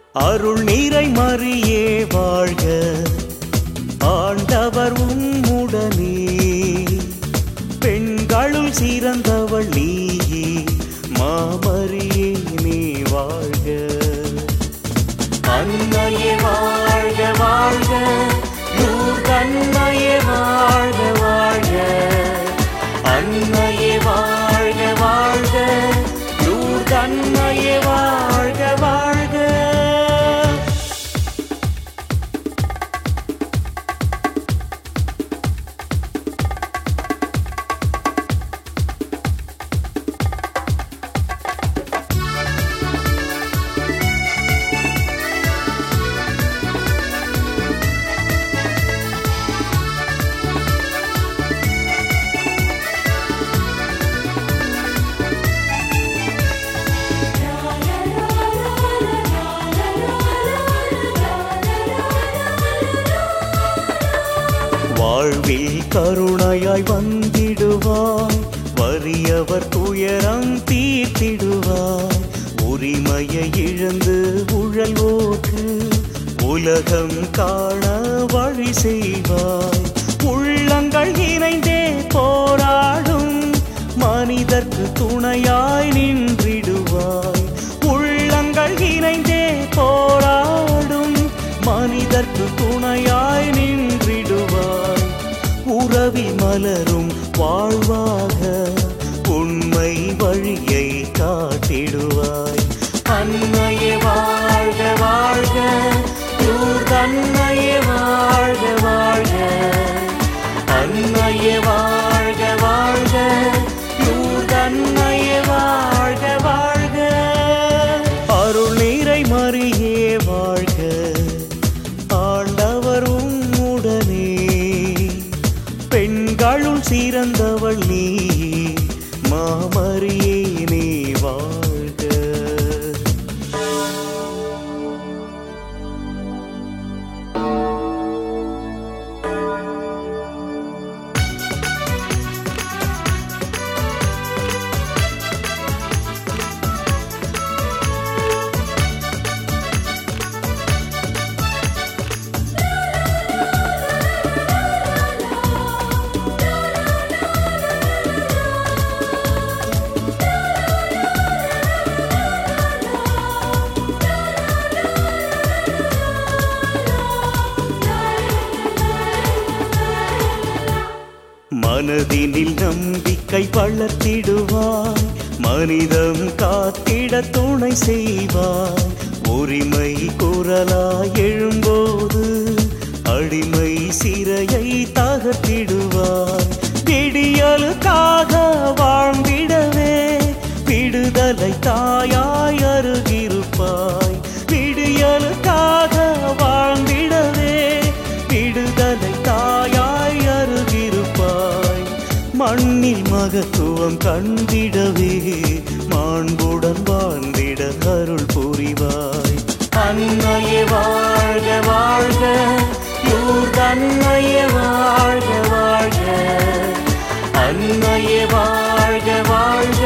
அருள் நீரை மறியே வாழ்க ஆண்டவர் உம்முடனே பெண்களுள் சிறந்தவள் நீயே மாமரியே நீ வாழ்க அன்னையே வாழ்க வாழ்க நூற்கண்ணையே வாழ்க வாழ்க அன்னையே வாழ்க வாழ்க நூற்கண்ணையே வாழ்க வாழ்க வாழ்வில் கருணையாய் வந்திடுவாய் வறியவர் துயரம் தீர்த்திடுவாய் உரிமையை இழந்து உழல்வோர்க்கு உலகம் காண வழி செய்வாய் உள்ளங்கள் இணைந்தே போராடும் மனிதர்க்கு துணையாய் நின்றிடுவாய் உள்ளங்கள் இணைந்தே போராடும் மனிதர்க்கு துணையாய் நின்றிடுவாய் உறவி மலரும் வாழ்வாக உண்மை வழியை காட்டிடுவாய் அன்னையே வாழ்க வாழ்க அன்னையே வாழ்க வாழ்க அன்னையே வாழ்க வாழ்க அன்னையே வாழ்க வாழ்க அருள் நீரை மறியே வாழ்க ஆண்டவரும் உடனே பெண்களுள் சிறந்தவள் நீ மாமரியே நீ வாழ்க மனதினில் நம்பிக்கை வளர்த்திடுவாய் மனிதம் காத்திட துணை செய்வாய் உரிமை குரலாய் எழும்போது அடிமை சிறையை தகர்த்திடுவாய் விடியலுக்காக வாழ்ந்திடவே விடுதலை தாயாய் அருகிருப்பாய் விடியலுக்காக வாழ்ந்திடவே விடுதலை தாயாய் அருகிருப்பாய் மண்ணில் மகத்துவம் கண்டிடவே மாண்புடன் வாழ்ந்திட அருள் புரிவாய் அன்னையே வாழ்க வாழ்க அன்னையே வாழ்க வாழ்க அன்னையே வாழ்க வாழ்க